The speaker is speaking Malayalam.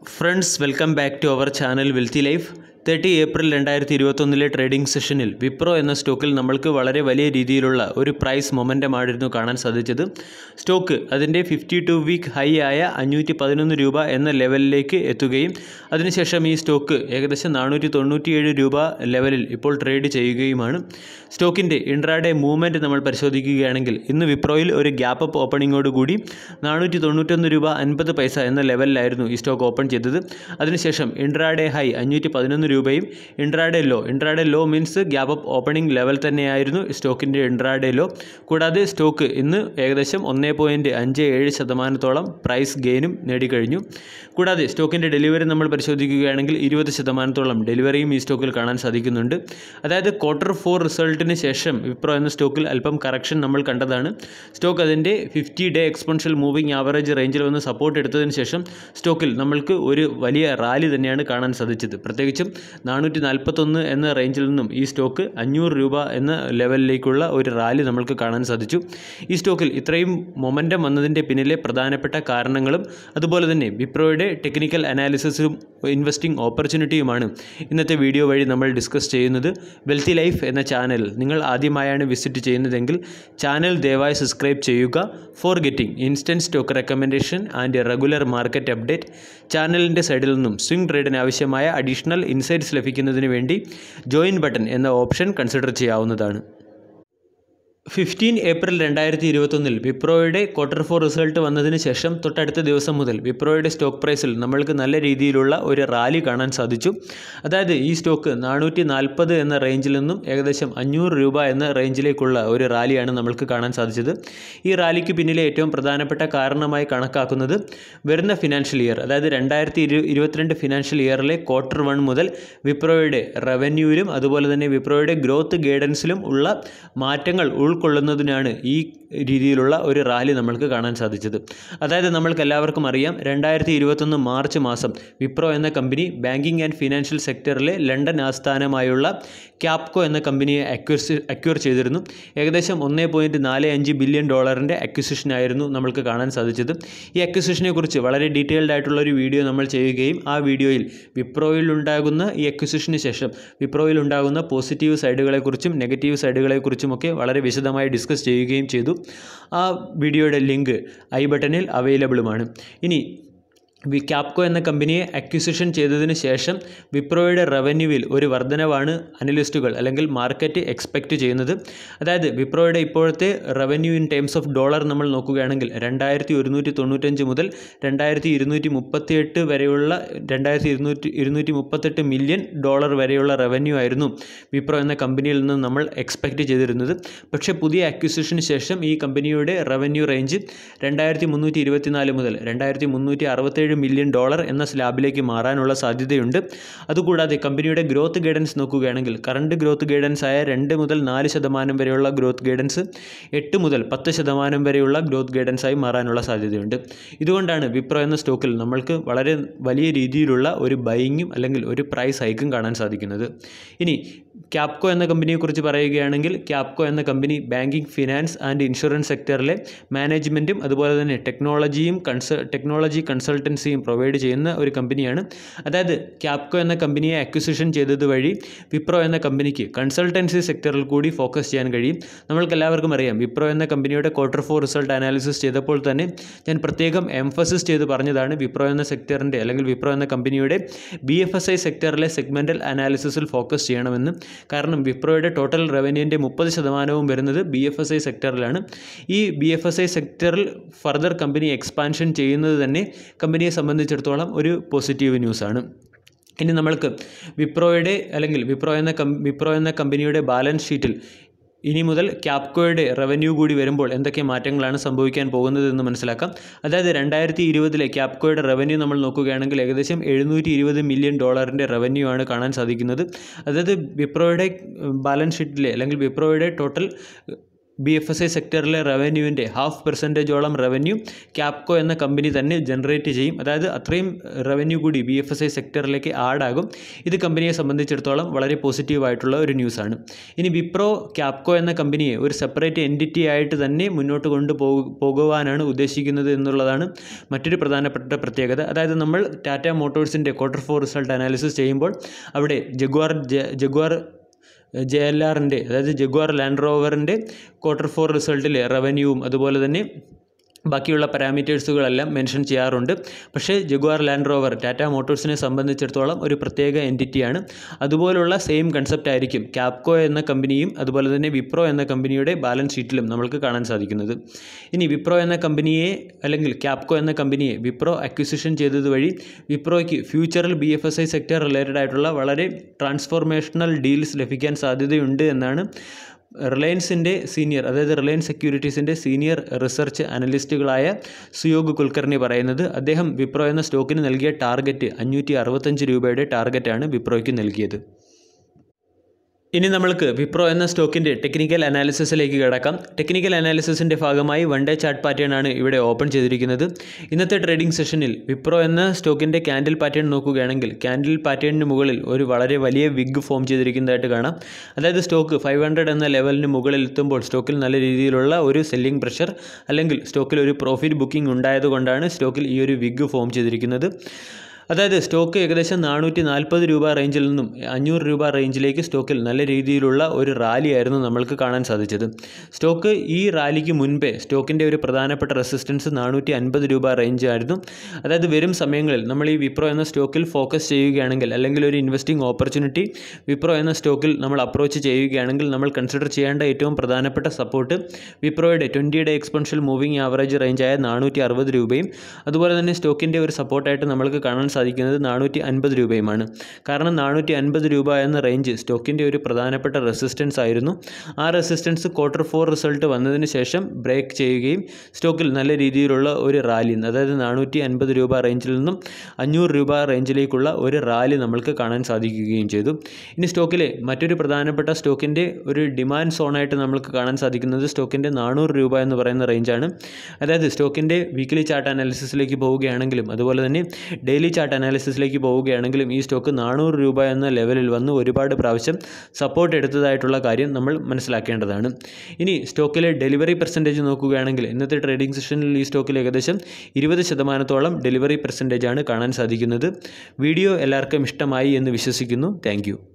friends welcome back to our channel wealthy life thirty April രണ്ടായിരത്തി ഇരുപത്തൊന്നിലെ ട്രേഡിംഗ് സെഷനിൽ വിപ്രോ എന്ന സ്റ്റോക്കിൽ നമ്മൾക്ക് വളരെ വലിയ രീതിയിലുള്ള ഒരു പ്രൈസ് മൊമെൻറ്റമായിരുന്നു കാണാൻ സാധിച്ചത് സ്റ്റോക്ക് അതിൻ്റെ ഫിഫ്റ്റി ടു വീക്ക് ഹൈ ആയ അഞ്ഞൂറ്റി പതിനൊന്ന് രൂപ എന്ന ലെവലിലേക്ക് എത്തുകയും അതിനുശേഷം ഈ സ്റ്റോക്ക് ഏകദേശം നാനൂറ്റി തൊണ്ണൂറ്റിയേഴ് രൂപ ലെവലിൽ ഇപ്പോൾ ട്രേഡ് ചെയ്യുകയുമാണ് സ്റ്റോക്കിൻ്റെ ഇൻട്രാഡേ മൂവ്മെൻറ്റ് നമ്മൾ പരിശോധിക്കുകയാണെങ്കിൽ ഇന്ന് വിപ്രോയിൽ ഒരു ഗ്യാപ്പ് അപ്പ് ഓപ്പണിങ്ങോട് കൂടി നാനൂറ്റി തൊണ്ണൂറ്റൊന്ന് രൂപ അൻപത് പൈസ എന്ന ലെവലിലായിരുന്നു ഈ സ്റ്റോക്ക് ഓപ്പൺ ചെയ്തത് അതിനുശേഷം ഇൻട്രാഡേ ഹൈ അഞ്ഞൂറ്റി പതിനൊന്ന് രൂപയും intraday low intraday low means gap up opening level തന്നെയായിരുന്നു സ്റ്റോക്കിൻ്റെ ഇൻട്രാഡേ ലോ കൂടാതെ സ്റ്റോക്ക് ഇന്ന് ഏകദേശം ഒന്നേ പോയിൻറ്റ് അഞ്ച് ഏഴ് ശതമാനത്തോളം പ്രൈസ് ഗെയിനും നേടിക്കഴിഞ്ഞു കൂടാതെ സ്റ്റോക്കിൻ്റെ ഡെലിവറി നമ്മൾ പരിശോധിക്കുകയാണെങ്കിൽ ഇരുപത് ശതമാനത്തോളം ഡെലിവറിയും ഈ സ്റ്റോക്കിൽ കാണാൻ സാധിക്കുന്നുണ്ട് അതായത് ക്വാർട്ടർ ഫോർ റിസൾട്ടിന് ശേഷം വിപ്രോ എന്ന സ്റ്റോക്കിൽ അല്പം കറക്ഷൻ നമ്മൾ കണ്ടതാണ് സ്റ്റോക്ക് അതിൻ്റെ fifty day exponential moving average റേഞ്ചിൽ വന്ന് സപ്പോർട്ട് എടുത്തതിന് ശേഷം സ്റ്റോക്കിൽ നമ്മൾക്ക് ഒരു വലിയ റാലി തന്നെയാണ് കാണാൻ സാധിച്ചത് പ്രത്യേകിച്ചും നാനൂറ്റി നാൽപ്പത്തൊന്ന് എന്ന റേഞ്ചിൽ നിന്നും ഈ സ്റ്റോക്ക് അഞ്ഞൂറ് രൂപ എന്ന ലെവലിലേക്കുള്ള ഒരു റാലി നമ്മൾക്ക് കാണാൻ സാധിച്ചു ഈ സ്റ്റോക്കിൽ ഇത്രയും മൊമെൻറ്റം വന്നതിൻ്റെ പിന്നിലെ പ്രധാനപ്പെട്ട കാരണങ്ങളും അതുപോലെ തന്നെ വിപ്രോയുടെ ടെക്നിക്കൽ അനാലിസിസും ഇൻവെസ്റ്റിംഗ് ഓപ്പർച്യൂണിറ്റിയുമാണ് ഇന്നത്തെ വീഡിയോ വഴി നമ്മൾ ഡിസ്കസ് ചെയ്യുന്നത് വെൽത്തി ലൈഫ് എന്ന ചാനൽ നിങ്ങൾ ആദ്യമായാണ് വിസിറ്റ് ചെയ്യുന്നതെങ്കിൽ ചാനൽ ദയവായി സബ്സ്ക്രൈബ് ചെയ്യുക for getting instant stock recommendation and regular market update ചാനലിൻ്റെ സൈഡിൽ നിന്നും സ്വിംഗ് ട്രേഡിന് ആവശ്യമായ അഡീഷണൽ ഇൻസൈറ്റ്സ് ലഭിക്കുന്നതിന് വേണ്ടി ജോയിൻ ബട്ടൺ എന്ന ഓപ്ഷൻ കൺസിഡർ ചെയ്യാവുന്നതാണ് ഫിഫ്റ്റീൻ ഏപ്രിൽ രണ്ടായിരത്തി ഇരുപത്തൊന്നിൽ വിപ്രോയുടെ ക്വാർട്ടർ ഫോർ റിസൾട്ട് വന്നതിന് ശേഷം തൊട്ടടുത്ത ദിവസം മുതൽ വിപ്രോയുടെ സ്റ്റോക്ക് പ്രൈസിൽ നമ്മൾക്ക് നല്ല രീതിയിലുള്ള ഒരു റാലി കാണാൻ സാധിച്ചു അതായത് ഈ സ്റ്റോക്ക് നാനൂറ്റി നാൽപ്പത് എന്ന റേഞ്ചിൽ നിന്നും ഏകദേശം അഞ്ഞൂറ് രൂപ എന്ന റേഞ്ചിലേക്കുള്ള ഒരു റാലിയാണ് നമ്മൾക്ക് കാണാൻ സാധിച്ചത് ഈ റാലിക്ക് പിന്നിലെ ഏറ്റവും പ്രധാനപ്പെട്ട കാരണമായി കണക്കാക്കുന്നത് വരുന്ന ഫിനാൻഷ്യൽ ഇയർ അതായത് രണ്ടായിരത്തി ഇരു ഇരുപത്തിരണ്ട് ഫിനാൻഷ്യൽ ഇയറിലെ ക്വാർട്ടർ വൺ മുതൽ വിപ്രോയുടെ റവന്യൂവിലും അതുപോലെ തന്നെ വിപ്രോയുടെ ഗ്രോത്ത് ഗൈഡൻസിലും ഉള്ള മാറ്റങ്ങൾ ഉൾക്കൊള്ളുന്നതിനാണ് ഈ രീതിയിലുള്ള ഒരു റാലി നമ്മൾക്ക് കാണാൻ സാധിച്ചത് അതായത് നമ്മൾക്ക് എല്ലാവർക്കും അറിയാം രണ്ടായിരത്തി ഇരുപത്തൊന്ന് മാർച്ച് മാസം വിപ്രോ എന്ന കമ്പനി ബാങ്കിങ് ആൻഡ് ഫിനാൻഷ്യൽ സെക്ടറിലെ ലണ്ടൻ ആസ്ഥാനമായുള്ള ക്യാപ്കോ എന്ന കമ്പനിയെ അക്വസ് അക്വയർ ചെയ്തിരുന്നു ഏകദേശം ഒന്നേ പോയിൻറ്റ് നാല് അഞ്ച് ബില്യൺ ഡോളറിൻ്റെ അക്വിസിഷനായിരുന്നു നമ്മൾക്ക് കാണാൻ സാധിച്ചത് ഈ അക്വിസിഷനെ കുറിച്ച് വളരെ ഡീറ്റെയിൽഡ് ആയിട്ടുള്ള ഒരു വീഡിയോ നമ്മൾ ചെയ്യുകയും ആ വീഡിയോയിൽ വിപ്രോയിൽ ഉണ്ടാകുന്ന ഈ അക്വിസിഷന് ശേഷം വിപ്രോയിൽ ഉണ്ടാകുന്ന പോസിറ്റീവ് സൈഡുകളെക്കുറിച്ചും നെഗറ്റീവ് സൈഡുകളെക്കുറിച്ചുമൊക്കെ വളരെ വിശദമായി ഡിസ്കസ് ചെയ്യുകയും ചെയ്തു ആ വീഡിയോയുടെ ലിങ്ക് ഐ ബട്ടണിൽ അവൈലബിളുമാണ് ഇനി വി ക്യാപ്കോ എന്ന കമ്പനിയെ അക്വിസിഷൻ ചെയ്തതിന് ശേഷം വിപ്രോയുടെ റവന്യൂവിൽ ഒരു വർധനവാണ് അനലിസ്റ്റുകൾ അല്ലെങ്കിൽ മാർക്കറ്റ് എക്സ്പെക്റ്റ് ചെയ്യുന്നത് അതായത് വിപ്രോയുടെ ഇപ്പോഴത്തെ revenue in terms of dollar നമ്മൾ നോക്കുകയാണെങ്കിൽ രണ്ടായിരത്തി ഒരുന്നൂറ്റി തൊണ്ണൂറ്റഞ്ച് മുതൽ രണ്ടായിരത്തി ഇരുന്നൂറ്റി മുപ്പത്തിയെട്ട് വരെയുള്ള രണ്ടായിരത്തി ഇരുന്നൂറ്റി ഇരുന്നൂറ്റി മുപ്പത്തെട്ട് മില്യൺ ഡോളർ വരെയുള്ള റവന്യൂ ആയിരുന്നു വിപ്രോ എന്ന കമ്പനിയിൽ നിന്ന് നമ്മൾ എക്സ്പെക്റ്റ് ചെയ്തിരുന്നത് പക്ഷേ പുതിയ അക്വിസിഷന് ശേഷം ഈ കമ്പനിയുടെ റവന്യൂ റേഞ്ച് രണ്ടായിരത്തി മുന്നൂറ്റി ഇരുപത്തിനാല് മുതൽ രണ്ടായിരത്തി മുന്നൂറ്റി അറുപത്തേഴ് മില്യൺ ഡോളർ എന്ന സ്ലാബിലേക്ക് മാറാനുള്ള സാധ്യതയുണ്ട് അതുകൂടാതെ കമ്പനിയുടെ ഗ്രോത്ത് ഗൈഡൻസ് നോക്കുകയാണെങ്കിൽ കറണ്ട് ഗ്രോത്ത് ഗൈഡൻസ് ആയ രണ്ട് മുതൽ നാല് ശതമാനം വരെയുള്ള ഗ്രോത്ത് ഗൈഡൻസ് എട്ട് മുതൽ പത്ത് ശതമാനം വരെയുള്ള ഗ്രോത്ത് ഗൈഡൻസായി മാറാനുള്ള സാധ്യതയുണ്ട് ഇതുകൊണ്ടാണ് വിപ്രോ എന്ന സ്റ്റോക്കിൽ നമ്മൾക്ക് വളരെ വലിയ രീതിയിലുള്ള ഒരു ബൈയിങ്ങും അല്ലെങ്കിൽ ഒരു പ്രൈസ് ഹൈക്കും കാണാൻ സാധിക്കുന്നത് ഇനി ക്യാപ്കോ എന്ന കമ്പനിയെക്കുറിച്ച് പറയുകയാണെങ്കിൽ ക്യാപ്കോ എന്ന company banking finance and insurance സെക്ടറിലെ മാനേജ്മെൻറ്റും അതുപോലെ തന്നെ ടെക്നോളജിയും കൺസ ടെക്നോളജി കൺസൾട്ടൻസിയും പ്രൊവൈഡ് ചെയ്യുന്ന ഒരു കമ്പനിയാണ് അതായത് ക്യാപ്കോ എന്ന കമ്പനിയെ അക്വിസിഷൻ ചെയ്തത് വഴി വിപ്രോ എന്ന കമ്പനിക്ക് കൺസൾട്ടൻസി സെക്ടറിൽ കൂടി ഫോക്കസ് ചെയ്യാൻ കഴിയും നമ്മൾക്ക് എല്ലാവർക്കും അറിയാം വിപ്രോ എന്ന കമ്പനിയുടെ ക്വാർട്ടർ ഫോർ റിസൾട്ട് അനാലിസിസ് ചെയ്തപ്പോൾ തന്നെ ഞാൻ പ്രത്യേകം എംഫസിസ് ചെയ്ത് പറഞ്ഞതാണ് വിപ്രോ എന്ന സെക്ടറിൻ്റെ അല്ലെങ്കിൽ വിപ്രോ എന്ന കമ്പനിയുടെ ബി എഫ് എസ് ഐ സെക്ടറിലെ സെഗ്മെൻറ്റൽ അനാലിസിസിൽ ഫോക്കസ് ചെയ്യണമെന്ന് കാരണം വിപ്രോയുടെ ടോട്ടൽ റവന്യൂവിൻ്റെ മുപ്പത് ശതമാനവും വരുന്നത് ബി എഫ് എസ് ഐ സെക്ടറിലാണ് ഈ ബി എഫ് എസ് ഐ സെക്ടറിൽ ഫർദർ കമ്പനി എക്സ്പാൻഷൻ ചെയ്യുന്നത് തന്നെ കമ്പനിയെ സംബന്ധിച്ചിടത്തോളം ഒരു പോസിറ്റീവ് ന്യൂസാണ് ഇനി നമ്മൾക്ക് വിപ്രോയുടെ അല്ലെങ്കിൽ വിപ്രോ എന്ന കം വിപ്രോ എന്ന കമ്പനിയുടെ ബാലൻസ് ഷീറ്റിൽ ഇനി മുതൽ ക്യാപ്കോയുടെ റവന്യൂ കൂടി വരുമ്പോൾ എന്തൊക്കെ മാറ്റങ്ങളാണ് സംഭവിക്കാൻ പോകുന്നതെന്ന് മനസ്സിലാക്കാം അതായത് രണ്ടായിരത്തി ഇരുപതിലെ ക്യാപ്കോയുടെ റവന്യൂ നമ്മൾ നോക്കുകയാണെങ്കിൽ ഏകദേശം എഴുന്നൂറ്റി ഇരുപത് മില്യൺ ഡോളറിൻ്റെ റവന്യൂ ആണ് കാണാൻ സാധിക്കുന്നത് അതായത് വിപ്രോയുടെ ബാലൻസ് ഷീറ്റിലെ അല്ലെങ്കിൽ വിപ്രോയുടെ total B F S I സെക്ടറിലെ റവന്യൂവിൻ്റെ ഹാഫ് പെർസെൻറ്റേജോളം റവന്യൂ ക്യാപ്കോ എന്ന കമ്പനി തന്നെ ജനറേറ്റ് ചെയ്യും അതായത് അത്രയും റവന്യൂ കൂടി ബി എഫ് എസ് ഐ സെക്ടറിലേക്ക് ആഡാകും ഇത് കമ്പനിയെ സംബന്ധിച്ചിടത്തോളം വളരെ പോസിറ്റീവായിട്ടുള്ള ഒരു ന്യൂസാണ് ഇനി വിപ്രോ ക്യാപ്കോ എന്ന കമ്പനിയെ ഒരു സെപ്പറേറ്റ് എൻറ്റിറ്റി ആയിട്ട് തന്നെ മുന്നോട്ട് കൊണ്ടു പോകുവാനാണ് ഉദ്ദേശിക്കുന്നത് എന്നുള്ളതാണ് മറ്റൊരു പ്രധാനപ്പെട്ട പ്രത്യേകത അതായത് നമ്മൾ ടാറ്റ മോട്ടോഴ്സിൻ്റെ ക്വാർട്ടർ ഫോർ റിസൾട്ട് അനാലിസിസ് ചെയ്യുമ്പോൾ അവിടെ ജഗ്വാർ ജഗ്വാർ ജെ എൽ ആറിൻ്റെ അതായത് ജഗ്വാർ ലാൻഡ് റോവറിൻ്റെ ക്വാർട്ടർ ഫോർ റിസൾട്ടിലെ റവന്യൂവും അതുപോലെ തന്നെ ബാക്കിയുള്ള പാരാമീറ്റേഴ്സുകളെല്ലാം മെൻഷൻ ചെയ്യാറുണ്ട് പക്ഷേ ജഗ്വാർ ലാൻഡ് റോവർ ടാറ്റ മോട്ടോഴ്സിനെ സംബന്ധിച്ചിടത്തോളം ഒരു പ്രത്യേക എൻറ്റിറ്റിയാണ് അതുപോലുള്ള സെയിം കൺസെപ്റ്റ് ആയിരിക്കും ക്യാപ്കോ എന്ന കമ്പനിയും അതുപോലെ തന്നെ വിപ്രോ എന്ന കമ്പനിയുടെ ബാലൻസ് ഷീറ്റിലും നമ്മൾക്ക് കാണാൻ സാധിക്കുന്നത് ഇനി വിപ്രോ എന്ന കമ്പനിയെ അല്ലെങ്കിൽ ക്യാപ്കോ എന്ന കമ്പനിയെ വിപ്രോ അക്വിസിഷൻ ചെയ്തത് വഴി വിപ്രോയ്ക്ക് ഫ്യൂച്ചറിൽ B F S I sector related ആയിട്ടുള്ള വളരെ ട്രാൻസ്ഫോർമേഷണൽ ഡീൽസ് ലഭിക്കാൻ സാധ്യതയുണ്ട് എന്നാണ് റിലയൻസിൻ്റെ സീനിയർ അതായത് റിലയൻസ് സെക്യൂരിറ്റീസിൻ്റെ സീനിയർ റിസർച്ച് അനലിസ്റ്റുകളായ സുയോഗ് കുൽക്കർണി പറയുന്നത് അദ്ദേഹം വിപ്രോ എന്ന സ്റ്റോക്കിന് നൽകിയ ടാർഗറ്റ് അഞ്ഞൂറ്റി അറുപത്തഞ്ച് രൂപയുടെ ടാർഗറ്റാണ് വിപ്രോയ്ക്ക് നൽകിയത് ഇനി നമ്മൾക്ക് വിപ്രോ എന്ന സ്റ്റോക്കിൻ്റെ ടെക്നിക്കൽ അനാലിസിസിലേക്ക് കിടക്കാം ടെക്നിക്കൽ അനാലിസിസിൻ്റെ ഭാഗമായി വൺ ഡേ ചാർട്ട് പാറ്റേൺ ആണ് ഇവിടെ ഓപ്പൺ ചെയ്തിരിക്കുന്നത് ഇന്നത്തെ ട്രേഡിംഗ് സെഷനിൽ വിപ്രോ എന്ന സ്റ്റോക്കിൻ്റെ ക്യാൻഡിൽ പാറ്റേൺ നോക്കുകയാണെങ്കിൽ ക്യാൻഡിൽ പാറ്റേണിന് മുകളിൽ ഒരു വളരെ വലിയ വിഗ് ഫോം ചെയ്തിരിക്കുന്നതായിട്ട് കാണാം അതായത് സ്റ്റോക്ക് ഫൈവ് ഹൺഡ്രഡ് എന്ന ലെവലിന് മുകളിൽ എത്തുമ്പോൾ സ്റ്റോക്കിൽ നല്ല രീതിയിലുള്ള ഒരു സെല്ലിംഗ് പ്രഷർ അല്ലെങ്കിൽ സ്റ്റോക്കിൽ ഒരു പ്രോഫിറ്റ് ബുക്കിംഗ് ഉണ്ടായതുകൊണ്ടാണ് സ്റ്റോക്കിൽ ഈ ഒരു വിഗ് ഫോം ചെയ്തിരിക്കുന്നത് അതായത് സ്റ്റോക്ക് ഏകദേശം നാനൂറ്റി നാൽപ്പത് രൂപ റേഞ്ചിൽ നിന്നും അഞ്ഞൂറ് രൂപ റേഞ്ചിലേക്ക് സ്റ്റോക്കിൽ നല്ല രീതിയിലുള്ള ഒരു റാലിയായിരുന്നു നമ്മൾക്ക് കാണാൻ സാധിച്ചത് സ്റ്റോക്ക് ഈ റാലിക്ക് മുൻപേ സ്റ്റോക്കിൻ്റെ ഒരു പ്രധാനപ്പെട്ട റെസിസ്റ്റൻസ് നാനൂറ്റി അൻപത് രൂപ റേഞ്ച് ആയിരുന്നു അതായത് വരും സമയങ്ങളിൽ നമ്മൾ ഈ വിപ്രോ എന്ന സ്റ്റോക്കിൽ ഫോക്കസ് ചെയ്യുകയാണെങ്കിൽ അല്ലെങ്കിൽ ഒരു ഇൻവെസ്റ്റിംഗ് ഓപ്പർച്യൂണിറ്റി വിപ്രോ എന്ന സ്റ്റോക്കിൽ നമ്മൾ അപ്രോച്ച് ചെയ്യുകയാണെങ്കിൽ നമ്മൾ കൺസിഡർ ചെയ്യേണ്ട ഏറ്റവും പ്രധാനപ്പെട്ട സപ്പോർട്ട് വിപ്രോയുടെ twenty day exponential moving average റേഞ്ചായ നാനൂറ്റി അറുപത് രൂപയും അതുപോലെ തന്നെ സ്റ്റോക്കിൻ്റെ ഒരു സപ്പോർട്ടായിട്ട് നമ്മൾക്ക് കാണാൻ സാധിക്കുന്നത് നാനൂറ്റി അൻപത് രൂപയുമാണ് കാരണം നാനൂറ്റി അൻപത് രൂപ എന്ന റേഞ്ച് സ്റ്റോക്കിൻ്റെ ഒരു പ്രധാനപ്പെട്ട റെസിസ്റ്റൻസ് ആയിരുന്നു ആ റെസിസ്റ്റൻസ് ക്വാർട്ടർ ഫോർ റിസൾട്ട് വന്നതിന് ശേഷം ബ്രേക്ക് ചെയ്യുകയും സ്റ്റോക്കിൽ നല്ല രീതിയിലുള്ള ഒരു റാലി അതായത് നാനൂറ്റി അൻപത് രൂപ റേഞ്ചിൽ നിന്നും അഞ്ഞൂറ് രൂപ റേഞ്ചിലേക്കുള്ള ഒരു റാലി നമ്മൾക്ക് കാണാൻ സാധിക്കുകയും ചെയ്തു ഇനി സ്റ്റോക്കിലെ മറ്റൊരു പ്രധാനപ്പെട്ട സ്റ്റോക്കിൻ്റെ ഒരു ഡിമാൻഡ് സോണായിട്ട് നമ്മൾക്ക് കാണാൻ സാധിക്കുന്നത് സ്റ്റോക്കിൻ്റെ നാനൂറ് രൂപ എന്ന് പറയുന്ന റേഞ്ചാണ് അതായത് സ്റ്റോക്കിൻ്റെ വീക്ക്ലി ചാർട്ട് അനാലിസിസിലേക്ക് പോവുകയാണെങ്കിലും അതുപോലെ തന്നെ ഡെയിലി ചാർട്ട് അനാലിസിസിലേക്ക് പോവുകയാണെങ്കിലും ഈ സ്റ്റോക്ക് നാനൂറ് രൂപ എന്ന ലെവലിൽ വന്ന് ഒരുപാട് പ്രാവശ്യം സപ്പോർട്ട് എടുത്തതായിട്ടുള്ള കാര്യം നമ്മൾ മനസ്സിലാക്കേണ്ടതാണ് ഇനി സ്റ്റോക്കിലെ ഡെലിവറി പെർസെൻറ്റേജ് നോക്കുകയാണെങ്കിൽ ഇന്നത്തെ ട്രേഡിംഗ് സെഷനിൽ ഈ സ്റ്റോക്കിൽ ഏകദേശം ഇരുപത് ശതമാനത്തോളം ഡെലിവറി പെർസെൻറ്റേജ് ആണ് കാണാൻ സാധിക്കുന്നത് വീഡിയോ എല്ലാവർക്കും ഇഷ്ടമായി എന്ന് വിശ്വസിക്കുന്നു താങ്ക്